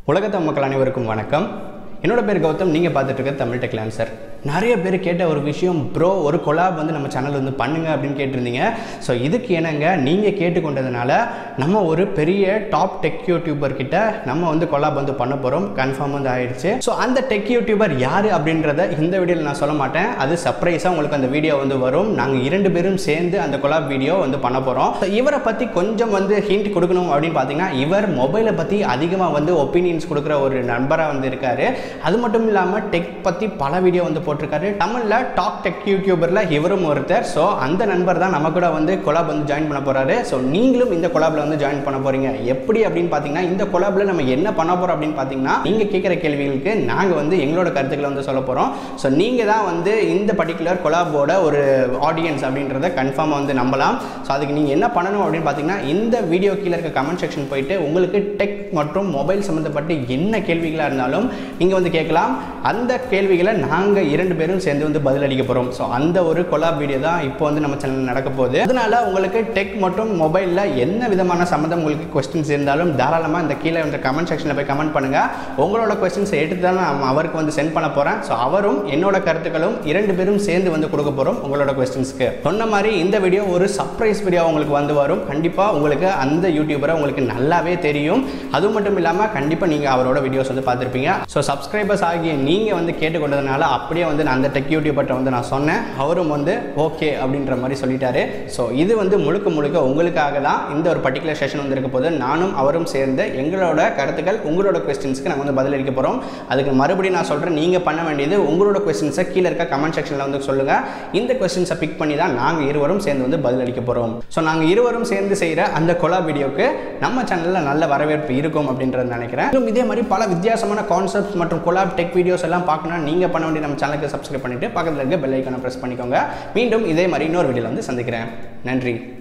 உலகத்த மக்கள் அனைவருக்கும் வணக்கம் என்னோட பேர் கௌதம் நீங்கள் பார்த்துட்டு இருக்க தமிழ் டெக் லான்சர் நிறைய பேர் கேட்ட ஒரு விஷயம் ப்ரோ ஒரு கொலாப் வந்து நம்ம சேனல் வந்து பண்ணுங்க அப்படின்னு கேட்டிருந்தீங்க ஸோ இதுக்கு என்னங்க நீங்கள் கேட்டுக்கொண்டதுனால நம்ம ஒரு பெரிய டாப் டெக் யூடியூபர் கிட்ட நம்ம வந்து கொலாப் வந்து பண்ண போகிறோம் கன்ஃபார்ம் வந்து ஆயிடுச்சு ஸோ அந்த டெக் யூடியூபர் யார் அப்படின்றத இந்த வீடியோவில் நான் சொல்ல மாட்டேன் அது சர்ப்ரைஸாக உங்களுக்கு அந்த வீடியோ வந்து வரும் நாங்கள் இரண்டு பேரும் சேர்ந்து அந்த கொலாப் வீடியோ வந்து பண்ண போகிறோம் ஸோ இவரை பற்றி கொஞ்சம் வந்து ஹிண்ட் கொடுக்கணும் அப்படின்னு பார்த்தீங்கன்னா இவர் மொபைலை பற்றி அதிகமாக வந்து ஒப்பீனியன்ஸ் கொடுக்குற ஒரு நண்பராக வந்து இருக்காரு அது மட்டும் இல்லாமல் டெக் பற்றி பல வீடியோ வந்து போட்டிருக்காரு தமிழில் டாப் டெக் யூடியூபரில் இவரும் ஒருத்தர் ஸோ அந்த நண்பர் தான் நம்ம கூட வந்து கொலாப் வந்து ஜாயின் பண்ண போகிறாரு ஸோ நீங்களும் இந்த கொலாபில் வந்து ஜாயின் பண்ண போகிறீங்க எப்படி அப்படின்னு பார்த்தீங்கன்னா இந்த கொலாபில் நம்ம என்ன பண்ண போகிறோம் அப்படின்னு பார்த்தீங்கன்னா நீங்கள் கேட்குற கேள்விகளுக்கு நாங்கள் வந்து எங்களோட கருத்துக்களை வந்து சொல்ல போகிறோம் ஸோ நீங்கள் தான் வந்து இந்த பர்டிகுலர் கொலாபோட ஒரு ஆடியன்ஸ் அப்படின்றத கன்ஃபார்மாக வந்து நம்பலாம் ஸோ அதுக்கு நீங்கள் என்ன பண்ணணும் அப்படின்னு பார்த்தீங்கன்னா இந்த வீடியோ கீழே இருக்க கமெண்ட் செக்ஷன் போயிட்டு உங்களுக்கு டெக் மற்றும் மொபைல் சம்மந்தப்பட்டு என்ன கேள்விகளாக இருந்தாலும் நீங்கள் வந்து கேட்கலாம் அந்த கேள்விகளை நாங்கள் இரண்டு பேரும் சேர்ந்து வந்து பதிலளிக்க போகிறோம் ஸோ அந்த ஒரு கொலாப் வீடியோ தான் இப்போ வந்து நம்ம சேனல் நடக்க போகுது அதனால உங்களுக்கு டெக் மற்றும் மொபைலில் என்ன விதமான சம்மந்தம் உங்களுக்கு கொஸ்டின்ஸ் இருந்தாலும் தாராளமாக இந்த கீழே வந்து கமெண்ட் செக்ஷனில் போய் கமெண்ட் பண்ணுங்கள் உங்களோட கொஸ்டின்ஸை எடுத்து தான் நான் அவருக்கு வந்து சென்ட் பண்ண போகிறேன் ஸோ அவரும் என்னோட கருத்துக்களும் இரண்டு பேரும் சேர்ந்து வந்து கொடுக்க போகிறோம் உங்களோட கொஸ்டின்ஸ்க்கு சொன்ன மாதிரி இந்த வீடியோ ஒரு சர்ப்ரைஸ் வீடியோ உங்களுக்கு வந்து வரும் கண்டிப்பாக உங்களுக்கு அந்த யூடியூபரை உங்களுக்கு நல்லாவே தெரியும் அது மட்டும் இல்லாமல் கண்டிப்பாக நீங்கள் அவரோட வீடியோஸ் வந்து பார்த்துருப்பீங்க ஸோ சப்ஸ்கிரைபர்ஸ் ஆகிய நீங்கள் வந்து கேட்டுக்கொண்டதுனால அப்படியே வந்து நான் அந்த டெக் யூடியூபர்கிட்ட வந்து நான் சொன்னேன் அவரும் வந்து ஓகே அப்படின்ற மாதிரி சொல்லிட்டாரு ஸோ இது வந்து முழுக்க முழுக்க உங்களுக்காக தான் இந்த ஒரு பர்டிகுலர் செஷன் வந்து இருக்க போது நானும் அவரும் சேர்ந்து எங்களோட கருத்துக்கள் உங்களோட கொஸ்டின்ஸ்க்கு நாங்கள் வந்து பதிலளிக்க போகிறோம் அதுக்கு மறுபடியும் நான் சொல்கிறேன் நீங்கள் பண்ண வேண்டியது உங்களோட கொஸ்டின்ஸை கீழே இருக்க கமெண்ட் செக்ஷனில் வந்து சொல்லுங்கள் இந்த கொஸ்டின்ஸை பிக் பண்ணி தான் நாங்கள் இருவரும் சேர்ந்து வந்து பதிலளிக்க போகிறோம் ஸோ நாங்கள் இருவரும் சேர்ந்து செய்கிற அந்த கொலா வீடியோக்கு நம்ம சேனலில் நல்ல வரவேற்பு இருக்கும் அப்படின்றத நினைக்கிறேன் இன்னும் இதே மாதிரி பல வித்தியாசமான கான்செப்ட்ஸ் மற்றும் கொலாப் டெக் வீடியோஸ் எல்லாம் பார்க்கணும் நீங்கள் பண்ண வேண்டிய நம்ம சேனலுக்கு சப்ஸ்கிரைப் பண்ணிவிட்டு பக்கத்தில் இருக்க பெல் ஐக்கானை ப்ரெஸ் பண்ணிக்கோங்க மீண்டும் இதே மாதிரி இன்னொரு வீடியோவில் வந்து சந்திக்கிறேன் நன்றி